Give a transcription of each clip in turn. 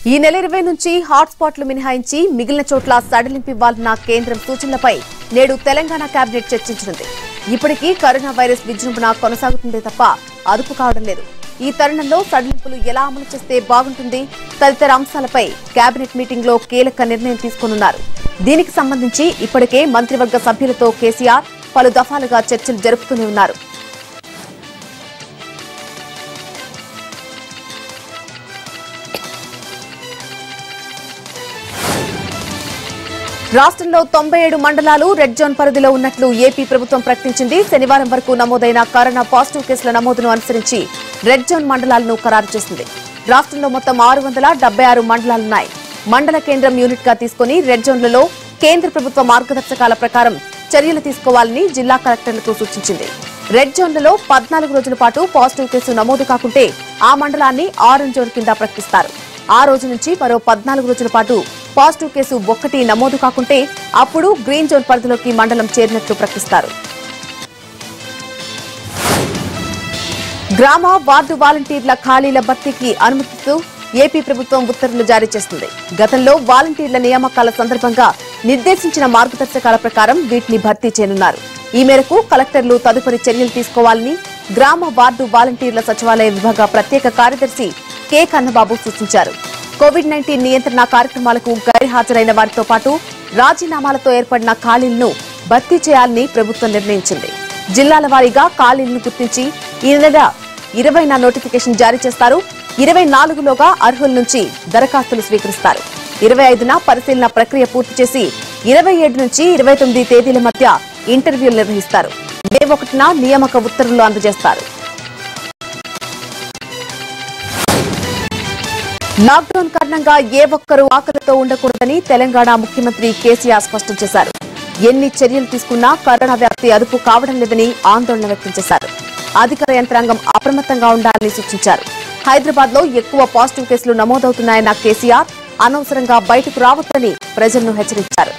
ఈ నెల ఇరవై నుంచి హాట్స్పాట్లు మినహాయించి మిగిలిన చోట్ల సడలింపు ఇవ్వాలన్న కేంద్రం సూచనలపై నేడు తెలంగాణ కేబినెట్ చర్చించనుంది ఇప్పటికీ కరోనా వైరస్ విజృంభణ కొనసాగుతుందే తప్ప అదుపు కావడం లేదు ఈ తరుణంలో సడలింపులు ఎలా అమలు చేస్తే బాగుంటుంది తదితర అంశాలపై కేబినెట్ మీటింగ్ లో కీలక నిర్ణయం తీసుకోనున్నారు దీనికి సంబంధించి ఇప్పటికే మంత్రివర్గ సభ్యులతో కేసీఆర్ పలు దఫాలుగా చర్చలు జరుపుతూనే ఉన్నారు రాష్ట్రంలో తొంభై ఏడు మండలాలు రెడ్ జోన్ పరిధిలో ఉన్నట్లు ఏపీ ప్రభుత్వం ప్రకటించింది శనివారం వరకు నమోదైన కరోనా పాజిటివ్ కేసుల నమోదును అనుసరించి రెడ్ జోన్ మండలాలను ఖరారు చేసింది రాష్ట్రంలో మొత్తం ఆరు వందల డెబ్బై ఆరు మండలాలున్నాయి మండల కేంద్రం యూనిట్ గా తీసుకుని రెడ్ జోన్లలో కేంద్ర ప్రభుత్వ మార్గదర్శకాల ప్రకారం చర్యలు తీసుకోవాలని జిల్లా కలెక్టర్లకు సూచించింది రెడ్ జోన్లలో పద్నాలుగు రోజుల పాటు పాజిటివ్ కేసు నమోదు కాకుంటే ఆ మండలాన్ని ఆరెంజ్ జోన్ కింద ప్రకటిస్తారు ఆ రోజు నుంచి మరో పద్నాలుగు రోజుల పాటు పాజిటివ్ కేసు ఒక్కటి నమోదు కాకుంటే అప్పుడు గ్రీన్ జోన్ పరిధిలోకి మండలం చేరినట్లు ప్రకటిస్తారు గ్రామ వార్డు వాలంటీర్ల ఖాళీల భర్తీకి అనుమతిస్తూ ఏపీ ప్రభుత్వం ఉత్తర్వులు జారీ చేస్తుంది గతంలో వాలంటీర్ల నియామకాల సందర్భంగా నిర్దేశించిన మార్గదర్శకాల ప్రకారం వీటిని భర్తీ చేయనున్నారు ఈ మేరకు కలెక్టర్లు తదుపరి చర్యలు తీసుకోవాలని గ్రామ వార్డు వాలంటీర్ల సచివాలయ విభాగ ప్రత్యేక కార్యదర్శి కె కన్నబాబు సూచించారు కోవిడ్ నైన్టీన్ నియంత్రణ కార్యక్రమాలకు గైర్హాజరైన వారితో పాటు రాజీనామాలతో ఏర్పడిన ఖాళీలను భర్తీ చేయాలని ప్రభుత్వం నిర్ణయించింది జిల్లాల వారీగా ఖాళీలను గుర్తించి ఈ నెల ఇరవైన నోటిఫికేషన్ జారీ చేస్తారు ఇరవై నాలుగులోగా అర్హుల నుంచి దరఖాస్తులు స్వీకరిస్తారు ఇరవై ఐదున పరిశీలన ప్రక్రియ పూర్తి చేసి ఇరవై ఏడు నుంచి ఇరవై తొమ్మిది తేదీల మధ్య ఇంటర్వ్యూలు నిర్వహిస్తారు మే ఒకటిన నియామక ఉత్తర్వులు అందజేస్తారు లాక్డౌన్ కారణంగా ఏ ఒక్కరూ ఆకలితో ఉండకూడదని తెలంగాణ ముఖ్యమంత్రి కేసీఆర్ స్పష్టం చేశారు ఎన్ని చర్యలు తీసుకున్నా కరోనా వ్యాప్తి అదుపు కావడం లేదని ఆందోళన వ్యక్తం చేశారు అధికార యంత్రాంగం అప్రమత్తంగా ఉండాలని సూచించారు హైదరాబాద్ లో ఎక్కువ పాజిటివ్ కేసులు నమోదవుతున్నాయన్న కేసీఆర్ అనవసరంగా బయటకు రావద్దని ప్రజలను హెచ్చరించారు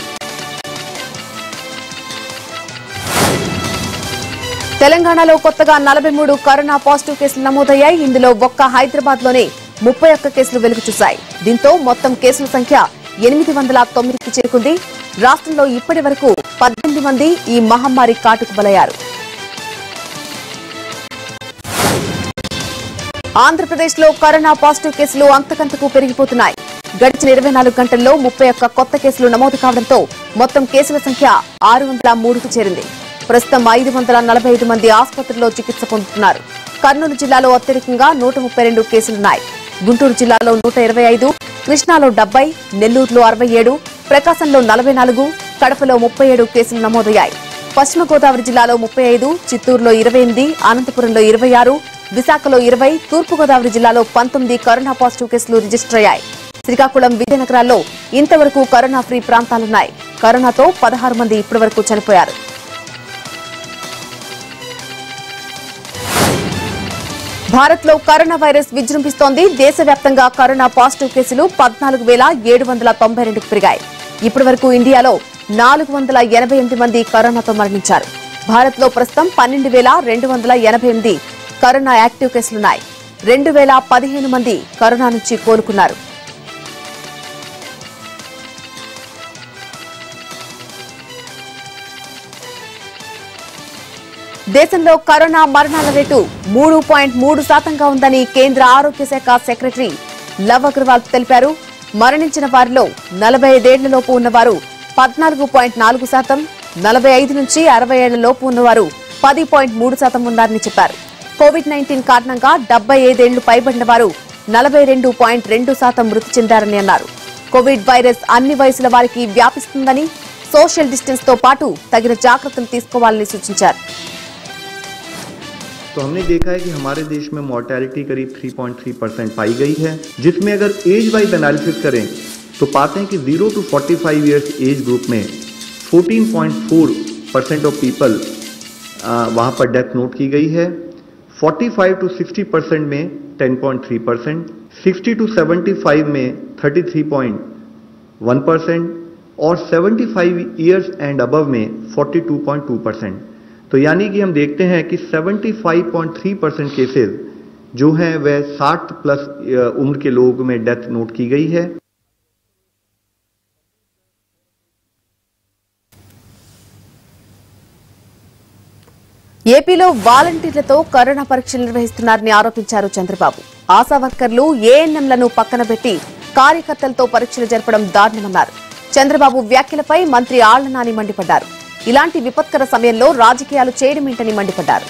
తెలంగాణలో కొత్తగా నలభై మూడు కరోనా పాజిటివ్ కేసులు నమోదయ్యాయి ఇందులో ఒక్క హైదరాబాద్ లోనే ముప్పై ఒక్క కేసులు వెలుగు చూశాయి దీంతో మొత్తం కేసుల సంఖ్య ఎనిమిది వందల తొమ్మిదికి చేరుకుంది రాష్ట్రంలో ఇప్పటి వరకు పద్దెనిమిది మంది ఈ మహమ్మారి కాటుకు బలయ్యారు ఆంధ్రప్రదేశ్ లో కరోనా పాజిటివ్ కేసులు అంతకంతకు పెరిగిపోతున్నాయి గడిచిన ఇరవై నాలుగు గంటల్లో ముప్పై ఒక్క కొత్త కేసులు నమోదు కావడంతో మొత్తం కేసుల సంఖ్య ఆరు వందల మూడుకు చేరింది ప్రస్తుతం ఐదు వందల నలభై ఐదు మంది ఆసుపత్రిలో చికిత్స పొందుతున్నారు కర్నూలు జిల్లాలో అత్యధికంగా నూట ముప్పై రెండు కేసులున్నాయి గుంటూరు జిల్లాలో నూట ఇరవై ఐదు కృష్ణాలో డెబ్బై నెల్లూరులో అరవై ఏడు ప్రకాశంలో నలభై నాలుగు కడపలో ముప్పై ఏడు కేసులు నమోదయ్యాయి పశ్చిమ గోదావరి జిల్లాలో ముప్పై ఐదు చిత్తూరులో ఇరవై ఎనిమిది అనంతపురంలో ఇరవై ఆరు విశాఖలో ఇరవై తూర్పుగోదావరి జిల్లాలో పంతొమ్మిది కరోనా పాజిటివ్ కేసులు రిజిస్టర్ అయ్యాయి శ్రీకాకుళం విజయనగరాల్లో ఇంతవరకు కరోనా ఫ్రీ ప్రాంతాలున్నాయి కరోనాతో పదహారు మంది ఇప్పటివరకు చనిపోయారు భారత్ లో కరోనా వైరస్ విజృంభిస్తోంది దేశవ్యాప్తంగా కరోనా పాజిటివ్ కేసులు పద్నాలుగు వేల ఏడు వందల తొంభై రెండుకు పెరిగాయి ఇప్పటి వరకు ఇండియాలో నాలుగు వందల ఎనభై ఎనిమిది మంది కరోనాతో మరణించారు భారత్ లో ప్రస్తుతం పన్నెండు వేల రెండు వందల ఎనభై ఎనిమిది కరోనా యాక్టివ్ కేసులున్నాయి రెండు వేల పదిహేను మంది కరోనా నుంచి కోలుకున్నారు దేశంలో కరోనా మరణాల రేటు మూడు పాయింట్ మూడు శాతంగా ఉందని కేంద్ర ఆరోగ్య శాఖ సెక్రటరీ లవ్ అగర్వాల్ తెలిపారు మరణించిన వారిలో నలభై ఐదేళ్లలోపు ఉన్నవారు పద్నాలుగు పాయింట్ నాలుగు శాతం నలభై ఐదు నుంచి అరవై ఏళ్ల లోపు ఉన్నవారు పది పాయింట్ మూడు శాతం ఉన్నారని చెప్పారు కోవిడ్ నైన్టీన్ కారణంగా డెబ్బై ఐదేళ్లు పైబడిన వారు నలభై రెండు పాయింట్ రెండు శాతం మృతి చెందారని అన్నారు కోవిడ్ వైరస్ అన్ని వయసుల వారికి వ్యాపిస్తుందని సోషల్ డిస్టెన్స్ తో పాటు తగిన జాగ్రత్తలు తీసుకోవాలని సూచించారు तो हमने देखा है कि हमारे देश में मोर्टेलिटी करीब 3.3 परसेंट पाई गई है जिसमें अगर एज वाइज एनालिसिस करें तो पाते हैं कि 0 टू 45 इयर्स एज ग्रुप में 14.4 परसेंट ऑफ पीपल वहाँ पर डेथ नोट की गई है 45 टू 60 परसेंट में 10.3 परसेंट 60 टू 75 में 33.1 परसेंट और 75 इयर्स एंड अबव में 42.2 परसेंट तो यानी कि हम देखते हैं कि 75.3 परसेंट केसेज जो है वह 60 प्लस अ, उम्र के लोगों में डेथ नोट की गई है ఏపీలో వాలంటీర్లతో కరోనా పరీక్షలు నిర్వహిస్తున్నారని ఆరోపించారు చంద్రబాబు ఆశా వర్కర్లు ఏఎన్ఎంలను పక్కన పెట్టి కార్యకర్తలతో పరీక్షలు జరపడం దారుణమన్నారు చంద్రబాబు వ్యాఖ్యలపై మంత్రి ఆళ్ల నాని మండిపడ్డారు ఇలాంటి విపత్కర సమయంలో రాజకీయాలు చేయడమేంటని మండిపడ్డారు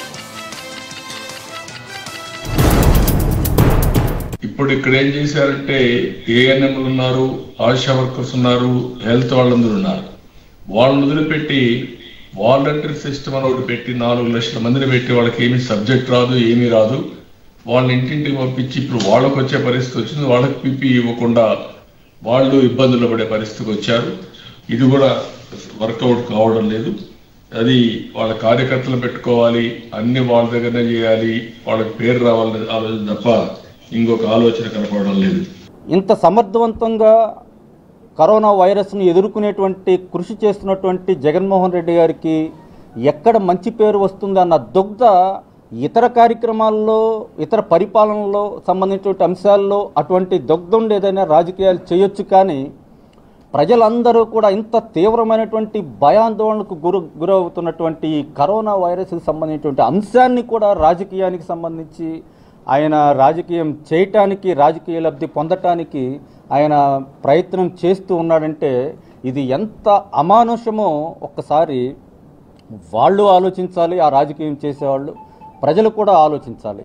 ఇప్పుడు ఇక్కడ ఏం చేశారంటే ఏఎన్ఎంలు ఉన్నారు ఆశా వర్కర్స్ ఉన్నారు హెల్త్ వాళ్ళందరూ ఉన్నారు వాళ్ళని వదిలిపెట్టి వాలంటీర్ సిస్టమ్ అని ఒకటి పెట్టి నాలుగు లక్షల మందిని పెట్టి వాళ్ళకి ఏమీ సబ్జెక్ట్ రాదు ఏమీ రాదు వాళ్ళని ఇంటింటికి పంపించి ఇప్పుడు వాళ్ళకు వచ్చే పరిస్థితి వచ్చింది వాళ్ళకి పిపి ఇవ్వకుండా వాళ్ళు ఇబ్బందులు పడే పరిస్థితికి వచ్చారు ఇది కూడా వర్కౌట్ కావడం లేదు అది వాళ్ళ కార్యకర్తలు పెట్టుకోవాలి అన్ని వాళ్ళ దగ్గరనే చేయాలి వాళ్ళకి పేరు రావాలని ఆలోచన తప్ప ఇంకొక ఆలోచన కనపడడం లేదు ఇంత సమర్థవంతంగా కరోనా వైరస్ను ఎదుర్కొనేటువంటి కృషి చేస్తున్నటువంటి జగన్మోహన్ రెడ్డి గారికి ఎక్కడ మంచి పేరు వస్తుందన్న దుగ్ధ ఇతర కార్యక్రమాల్లో ఇతర పరిపాలనలో సంబంధించినటువంటి అంశాల్లో అటువంటి దుగ్ధం ఏదైనా రాజకీయాలు చేయొచ్చు కానీ ప్రజలందరూ కూడా ఇంత తీవ్రమైనటువంటి భయాందోళనకు గురు గురవుతున్నటువంటి ఈ కరోనా వైరస్కి సంబంధించినటువంటి అంశాన్ని కూడా రాజకీయానికి సంబంధించి ఆయన రాజకీయం చేయటానికి రాజకీయ లబ్ధి పొందటానికి ఆయన ప్రయత్నం చేస్తూ ఉన్నాడంటే ఇది ఎంత అమానుషమో ఒక్కసారి వాళ్ళు ఆలోచించాలి ఆ రాజకీయం చేసేవాళ్ళు ప్రజలు కూడా ఆలోచించాలి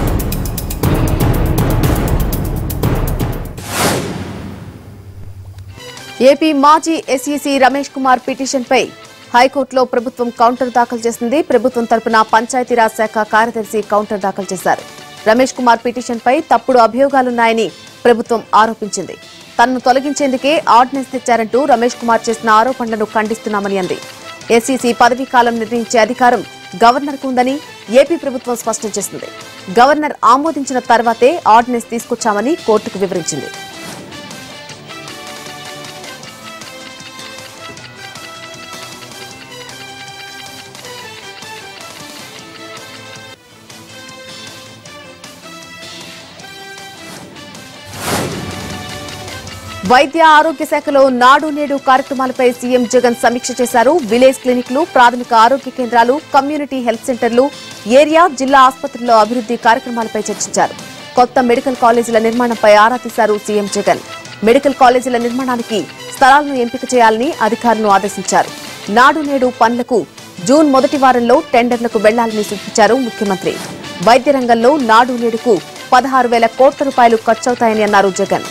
ఏపీ మాజీ ఎస్ఈసీ రమేష్ కుమార్ పిటిషన్పై హైకోర్టులో ప్రభుత్వం కౌంటర్ దాఖలు చేసింది ప్రభుత్వం తరపున పంచాయతీరాజ్ శాఖ కార్యదర్శి కౌంటర్ దాఖలు చేశారు రమేష్ కుమార్ పిటిషన్పై తప్పుడు అభియోగాలున్నాయని ప్రభుత్వం ఆరోపించింది తనను తొలగించేందుకే ఆర్డినెన్స్ తెచ్చారంటూ రమేష్ కుమార్ చేసిన ఆరోపణలను ఖండిస్తున్నామని అంది ఎస్ఈసీ పదవీ కాలం నిర్ణయించే అధికారం గవర్నర్కు ఉందని ఏపీ ప్రభుత్వం స్పష్టం చేసింది గవర్నర్ ఆమోదించిన తర్వాతే ఆర్డినెన్స్ తీసుకొచ్చామని కోర్టుకు వివరించింది వైద్య ఆరోగ్య శాఖలో నాడు నేడు కార్యక్రమాలపై సీఎం జగన్ సమీక్ష చేశారు విలేజ్ క్లినిక్లు ప్రాథమిక ఆరోగ్య కేంద్రాలు కమ్యూనిటీ హెల్త్ సెంటర్లు ఏరియా జిల్లా ఆసుపత్రుల్లో అభివృద్ధి కార్యక్రమాలపై చర్చించారు కొత్త మెడికల్ కాలేజీల నిర్మాణంపై ఆరా తీశారు సీఎం జగన్ మెడికల్ కాలేజీల నిర్మాణానికి స్థలాలను ఎంపిక చేయాలని అధికారులను ఆదేశించారు నాడు నేడు పనులకు జూన్ మొదటి వారంలో టెండర్లకు వెళ్లాలని సూచించారు ముఖ్యమంత్రి వైద్య రంగంలో నాడు నేడుకు పదహారు వేల కోట్ల రూపాయలు ఖర్చవుతాయని అన్నారు జగన్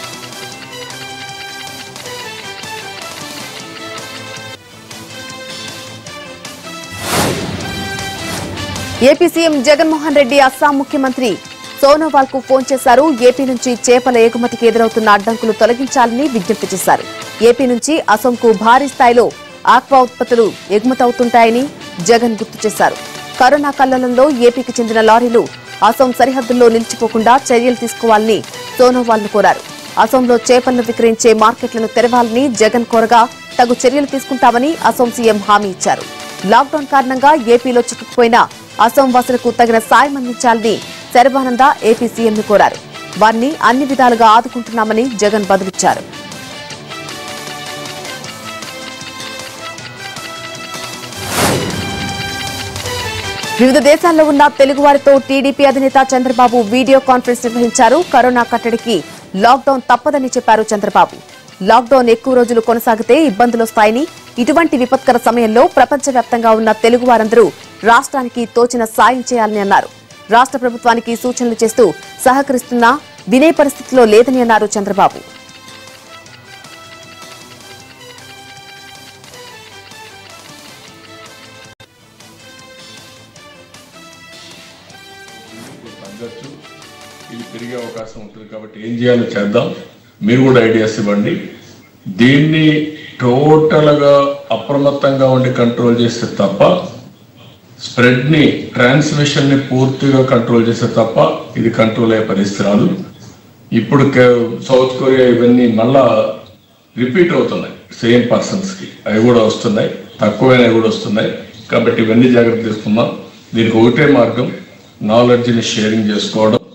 ఏపీ సీఎం జగన్మోహన్ రెడ్డి అస్సాం ముఖ్యమంత్రి సోనోవాల్ కు ఫోన్ చేశారు ఏపీ నుంచి చేపల ఎగుమతికి ఎదురవుతున్న అడ్డంకులు తొలగించాలని విజ్ఞప్తి చేశారు ఏపీ నుంచి అసోంకు భారీ స్థాయిలో ఆక్వా ఉత్పత్తులు ఎగుమతవుతుంటాయని జగన్ గుర్తు చేశారు కరోనా కల్లోలంలో ఏపీకి చెందిన లారీలు అసోం సరిహద్దుల్లో నిలిచిపోకుండా చర్యలు తీసుకోవాలని సోనోవాల్ ను కోరారు అసోంలో చేపలను విక్రయించే మార్కెట్లను తెరవాలని జగన్ కోరగా తగు చర్యలు తీసుకుంటామని అసోం సీఎం హామీ ఇచ్చారు లాక్డౌన్ కారణంగా ఏపీలో చిక్కుకుపోయిన అసోం వాసులకు తగిన సాయం అందించాలని శర్బానంద ఏపీ సీఎం ను కోరారు వారిని అన్ని విధాలుగా ఆదుకుంటున్నామని జగన్ బదులిచ్చారు వివిధ దేశాల్లో ఉన్న తెలుగువారితో టీడీపీ అధినేత చంద్రబాబు వీడియో కాన్ఫరెన్స్ నిర్వహించారు కరోనా కట్టడికి లాక్డౌన్ తప్పదని చెప్పారు చంద్రబాబు లాక్డౌన్ ఎక్కువ రోజులు కొనసాగితే ఇబ్బందులొస్తాయని ఇటువంటి విపత్కర సమయంలో ప్రపంచవ్యాప్తంగా ఉన్న తెలుగు వారందరూ రాష్ట్రానికి తోచిన సాయం చేయాలని అన్నారు రాష్ట్ర ప్రభుత్వానికి సూచనలు చేస్తూ సహకరిస్తున్నా వినే పరిస్థితిలో లేదని అన్నారు చంద్రబాబు తగ్గచ్చు ఇది పెరిగే అవకాశం ఉంటుంది కాబట్టి ఏం చేయాలో చేద్దాం మీరు కూడా ఐడియాస్ ఇవ్వండి దీన్ని టోటల్ గా అప్రమత్తంగా ఉండి కంట్రోల్ చేస్తే తప్ప స్ప్రెడ్ ని ట్రాన్స్మిషన్ ని పూర్తిగా కంట్రోల్ చేస్తే తప్ప ఇది కంట్రోల్ అయ్యే పరిస్థితి రాదు ఇప్పుడు కే- సౌత్ కొరియా ఇవన్నీ మళ్ళా రిపీట్ అవుతున్నాయి సేమ్ పర్సన్స్ కి అవి కూడా వస్తున్నాయి తక్కువైనవి కూడా వస్తున్నాయి కాబట్టి ఇవన్నీ జాగ్రత్త తీసుకుందాం దీనికి ఒకటే మార్గం నాలెడ్జ్ ని షేరింగ్ చేసుకోవడం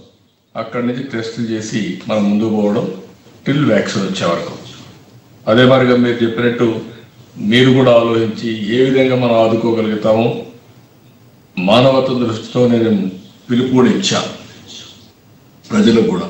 అక్కడి నుంచి టెస్టులు చేసి మనం ముందుకు పోవడం టిల్ వ్యాక్సిన్ వచ్చే వరకు అదే మరిగా మీరు చెప్పినట్టు మీరు కూడా ఆలోచించి ఏ విధంగా మనం ఆదుకోగలుగుతామో మానవత దృష్టితో నేను పిలుపు కూడా ఇచ్చాను ప్రజలకు కూడా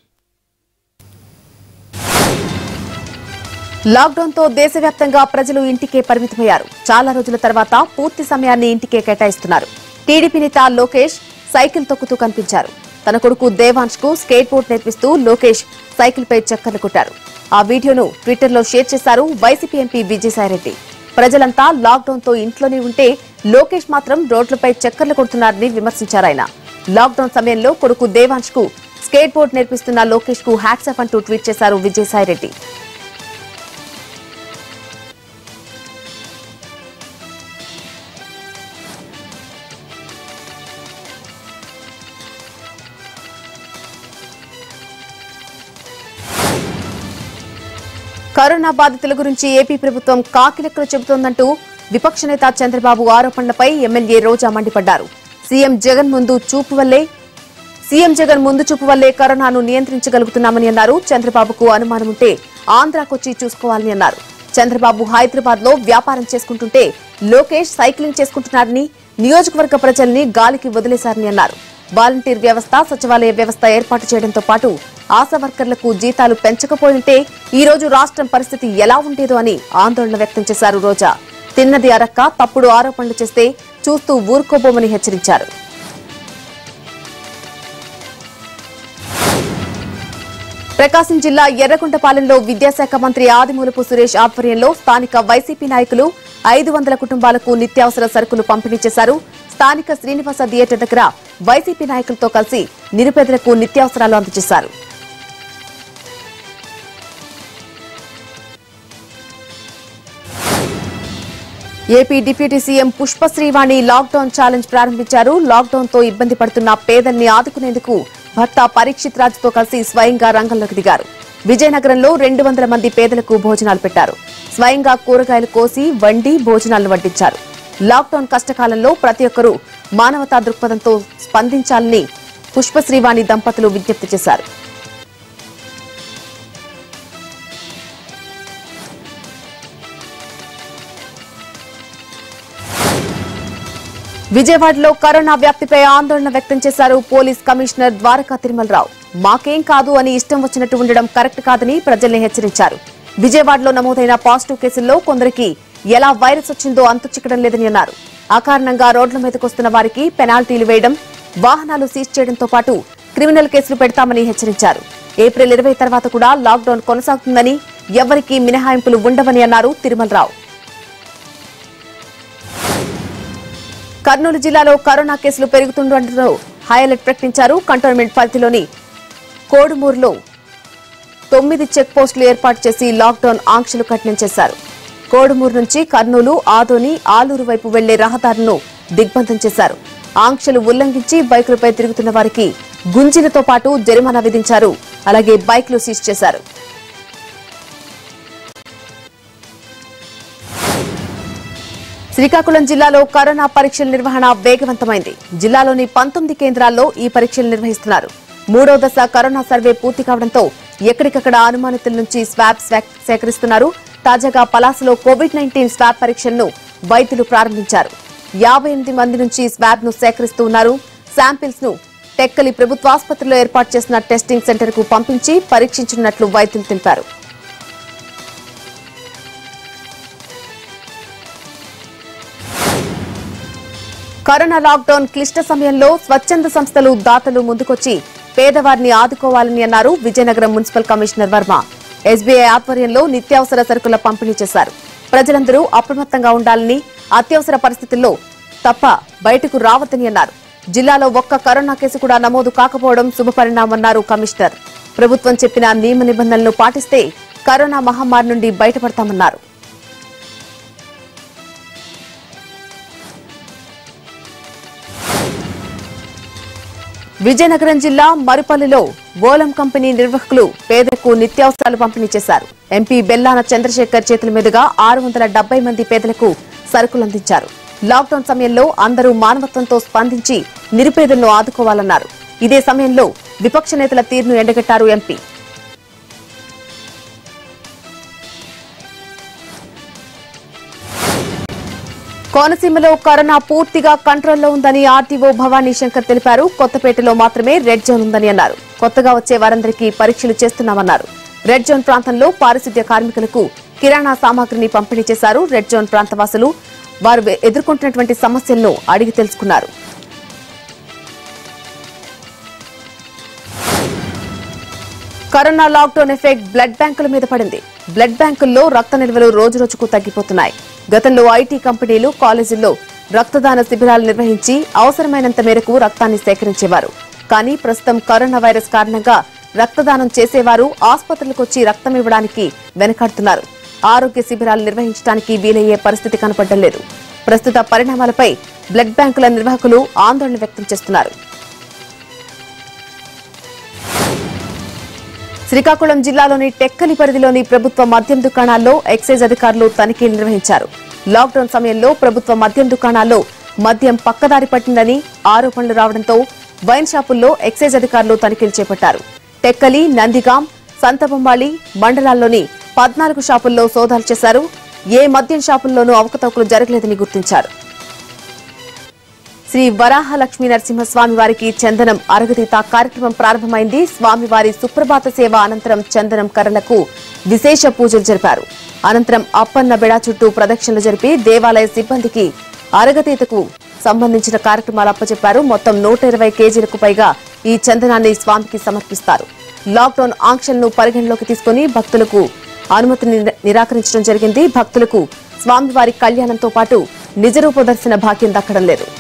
లాక్డౌన్ తో దేశవ్యాప్తంగా ప్రజలు ఇంటికే పరిమితమయ్యారు చాలా రోజుల తర్వాత పూర్తి సమయాన్ని ఇంటికే కేటాయిస్తున్నారు టీడీపీ నేత లోకేష్ సైకిల్ తొక్కుతూ కనిపించారు తన కొడుకు దేవాంశ్ కు స్కేట్ బోర్డ్ నేర్పిస్తూ లోకేష్ సైకిల్ పై చక్కర్లు కొట్టారు ఆ వీడియోను ట్విట్టర్ లో షేర్ చేశారు వైసీపీ ఎంపీ విజయసాయిరెడ్డి ప్రజలంతా లాక్డౌన్ తో ఇంట్లోనే ఉంటే లోకేష్ మాత్రం రోడ్లపై చక్కర్లు కొడుతున్నారని విమర్శించారు ఆయన లాక్డౌన్ సమయంలో కొడుకు దేవాంశ్ కు స్కేట్ బోర్డ్ నేర్పిస్తున్న లోకేష్ కు హ్యాట్సాఫ్ అంటూ ట్వీట్ చేశారు విజయసాయిరెడ్డి కరోనా బాధితుల గురించి ఏపీ ప్రభుత్వం కాకిలెక్కలు చెబుతోందంటూ విపక్ష నేత చంద్రబాబు ఆరోపణలపై ఎమ్మెల్యే రోజా మండిపడ్డారు సీఎం జగన్ ముందు చూపు వల్లే సీఎం జగన్ ముందు చూపు వల్లే కరోనాను నియంత్రించగలుగుతున్నామని అన్నారు చంద్రబాబుకు అనుమానం ఉంటే ఆంధ్రాకొచ్చి చూసుకోవాలని అన్నారు చంద్రబాబు హైదరాబాద్ లో వ్యాపారం చేసుకుంటుంటే లోకేష్ సైక్లింగ్ చేసుకుంటున్నారని నియోజకవర్గ ప్రజల్ని గాలికి వదిలేశారని అన్నారు వాలంటీర్ వ్యవస్థ సచివాలయ వ్యవస్థ ఏర్పాటు చేయడంతో పాటు ఆశా వర్కర్లకు జీతాలు పెంచకపోయింటే ఈ రోజు రాష్ట్రం పరిస్థితి ఎలా ఉండేదో అని ఆందోళన వ్యక్తం చేశారు రోజా తిన్నది అరక్క తప్పుడు ఆరోపణలు చేస్తే చూస్తూ ఊరుకోబోమని హెచ్చరించారు ప్రకాశం జిల్లా ఎర్రగుంటపాలెంలో విద్యాశాఖ మంత్రి ఆదిమూలపు సురేష్ ఆధ్వర్యంలో స్థానిక వైసీపీ నాయకులు ఐదు వందల కుటుంబాలకు నిత్యావసర సరుకులు పంపిణీ చేశారు స్థానిక శ్రీనివాస థియేటర్ దగ్గర వైసీపీ నాయకులతో కలిసి నిరుపేదలకు నిత్యావసరాలు అందజేశారు AP deputy CM Pushpa Srivani lockdown challenge ప్రారంభించారు లాక్డౌన్ తో ఇబ్బంది పడుతున్న పేదల్ని ఆదుకునేందుకు భర్త పరీక్షిత్ రాజ్తో కలిసి స్వయంగా రంగంలోకి దిగారు విజయనగరంలో రెండు వందల మంది పేదలకు భోజనాలు పెట్టారు స్వయంగా కూరగాయలు కోసి వండి భోజనాలు వడ్డించారు లాక్డౌన్ కష్టకాలంలో ప్రతి ఒక్కరూ మానవతా దృక్పథంతో స్పందించాలని పుష్ప శ్రీవాణి దంపతులు విజ్ఞప్తి చేశారు విజయవాడలో కరోనా వ్యాప్తిపై ఆందోళన వ్యక్తం చేశారు పోలీస్ కమిషనర్ ద్వారకా తిరుమలరావు మాకేం కాదు అని ఇష్టం వచ్చినట్టు ఉండడం కరెక్ట్ కాదని ప్రజల్ని హెచ్చరించారు విజయవాడలో నమోదైన పాజిటివ్ కేసుల్లో కొందరికి ఎలా వైరస్ వచ్చిందో అంతు చిక్కడం లేదని అన్నారు ఆ కారణంగా రోడ్ల మీదకొస్తున్న వారికి పెనాల్టీలు వేయడం వాహనాలు సీజ్ చేయడంతో పాటు క్రిమినల్ కేసులు పెడతామని హెచ్చరించారు ఏప్రిల్ ఇరవై తర్వాత కూడా లాక్డౌన్ కొనసాగుతుందని ఎవరికీ మినహాయింపులు ఉండవని అన్నారు తిరుమలరావు కర్నూలు జిల్లాలో కరోనా కేసులు పెరుగుతుండటంతో హైఅలర్ట్ ప్రకటించారు కంటోన్మెంట్ పరిధిలోని కోడుమూరులో తొమ్మిది చెక్ పోస్టులు ఏర్పాటు చేసి లాక్డౌన్ ఆంక్షలు కఠినం చేశారు కోడుమూరు నుంచి కర్నూలు ఆదోని ఆలూరు వైపు వెళ్లే రహదారులను దిగ్బంధం చేశారు ఆంక్షలు ఉల్లంఘించి బైకులపై తిరుగుతున్న వారికి గుంజీలతో పాటు జరిమానా విధించారు అలాగే బైక్లు సీజ్ చేశారు శ్రీకాకుళం జిల్లాలో కరోనా పరీక్షల నిర్వహణ వేగవంతమైంది జిల్లాలోని పంతొమ్మిది కేంద్రాల్లో ఈ పరీక్షలు నిర్వహిస్తున్నారు మూడో దశ కరోనా సర్వే పూర్తి కావడంతో ఎక్కడికక్కడ అనుమానితుల నుంచి స్వాబ్ స్వా- సేకరిస్తున్నారు తాజాగా పలాసలో కోవిడ్ నైన్టీన్ స్వాబ్ పరీక్షలను వైద్యులు ప్రారంభించారు యాభై ఎనిమిది మంది నుంచి స్వాబ్ ను సేకరిస్తూ ఉన్నారు శాంపిల్స్ ను టెక్కలి ప్రభుత్వాసుపత్రిలో ఏర్పాటు చేసిన టెస్టింగ్ సెంటర్ కు పంపించి పరీక్షించనున్నట్లు వైద్యులు తెలిపారు కరోనా లాక్డౌన్ క్లిష్ట సమయంలో స్వచ్ఛంద సంస్థలు దాతలు ముందుకొచ్చి పేదవారిని ఆదుకోవాలని అన్నారు Vizianagaram municipal commissioner Varma SBI ఆధ్వర్యంలో నిత్యావసర సరుకుల పంపిణీ చేశారు ప్రజలందరూ అప్రమత్తంగా ఉండాలని అత్యవసర పరిస్థితుల్లో తప్ప బయటకు రావద్దని అన్నారు జిల్లాలో ఒక్క కరోనా కేసు కూడా నమోదు కాకపోవడం శుభపరిణామన్నారు కమిషనర్ ప్రభుత్వం చెప్పిన నియమ నిబంధనలు పాటిస్తే కరోనా మహమ్మారి నుండి బయటపడతామన్నారు విజయనగరం జిల్లా మరుపల్లిలో ఓలం కంపెనీ నిర్వాహకులు పేదలకు నిత్యావసరాలు పంపిణీ చేశారు ఎంపీ బెల్లాన చంద్రశేఖర్ చేతుల మీదుగా ఆరు వందల డెబ్బై మంది పేదలకు సరుకులు అందించారు లాక్డౌన్ సమయంలో అందరూ మానవత్వంతో స్పందించి నిరుపేదలను ఆదుకోవాలన్నారు ఇదే సమయంలో విపక్ష నేతల తీరును ఎండగట్టారు ఎంపీ కోనసీమలో కరోనా పూర్తిగా కంట్రోల్లో ఉందని ఆర్టీఓ భవానీ శంకర్ తెలిపారు కొత్తపేటలో మాత్రమే రెడ్ జోన్ ఉందని అన్నారు కొత్తగా వచ్చే వారందరికీ పరీక్షలు చేస్తున్నామన్నారు రెడ్ జోన్ ప్రాంతంలో పారిశుద్ధ్య కార్మికులకు కిరాణా సామాగ్రిని పంపిణీ చేశారు రెడ్ జోన్ ప్రాంతవాసులు వారు ఎదుర్కొంటున్నటువంటి సమస్యలను అడిగి తెలుసుకున్నారు కరోనా లాక్డౌన్ ఎఫెక్ట్ బ్లడ్ బ్యాంకుల మీద పడింది బ్లడ్ బ్యాంకుల్లో రక్త నిల్వలు రోజు రోజుకు తగ్గిపోతున్నాయి గతంలో ఐటీ కంపెనీలు కాలేజీల్లో రక్తదాన శిబిరాలు నిర్వహించి అవసరమైనంత మేరకు రక్తాన్ని సేకరించేవారు కానీ ప్రస్తుతం కరోనా వైరస్ కారణంగా రక్తదానం చేసేవారు ఆసుపత్రులకు వచ్చి రక్తం ఇవ్వడానికి వెనకాడుతున్నారు ఆరోగ్య శిబిరాలు నిర్వహించడానికి వీలయ్యే పరిస్థితి కనపడడం లేదు ప్రస్తుత పరిణామాలపై బ్లడ్ బ్యాంకుల నిర్వాహకులు ఆందోళన వ్యక్తం చేస్తున్నారు శ్రీకాకుళం జిల్లాలోని టెక్కలి పరిధిలోని ప్రభుత్వ మద్యం దుకాణాల్లో ఎక్సైజ్ అధికారులు తనిఖీలు నిర్వహించారు లాక్డౌన్ సమయంలో ప్రభుత్వ మద్యం దుకాణాల్లో మద్యం పక్కదారి పట్టిందని ఆరోపణలు రావడంతో వైన్ షాపుల్లో ఎక్సైజ్ అధికారులు తనిఖీలు చేపట్టారు టెక్కలి నందిగాం సంతబొమ్మాళి మండలాల్లోని పద్నాలుగు షాపుల్లో సోదాలు చేశారు ఏ మద్యం షాపుల్లోనూ అవకతవకలు జరగలేదని గుర్తించారు శ్రీ వరాహ లక్ష్మీ నరసింహస్వామి వారికి చందనం అరగదీత కార్యక్రమం ప్రారంభమైంది స్వామివారి సుప్రభాత సేవ అనంతరం చందనం కర్రలకు విశేష పూజలు జరిపారు అనంతరం అప్పన్న బెడా చుట్టూ ప్రదక్షిణలు జరిపి దేవాలయ సిబ్బందికి అరగతీతకు సంబంధించిన కార్యక్రమాలు అప్పచెప్పారు మొత్తం నూట ఇరవై కేజీలకు పైగా ఈ చందనాన్ని స్వామికి సమర్పిస్తారు లాక్డౌన్ ఆంక్షలను పరిగణలోకి తీసుకుని భక్తులకు అనుమతిని నిరా- నిరాకరించడం జరిగింది భక్తులకు స్వామివారి కళ్యాణంతో పాటు నిజరూప దర్శన భాగ్యం దక్కడం లేదు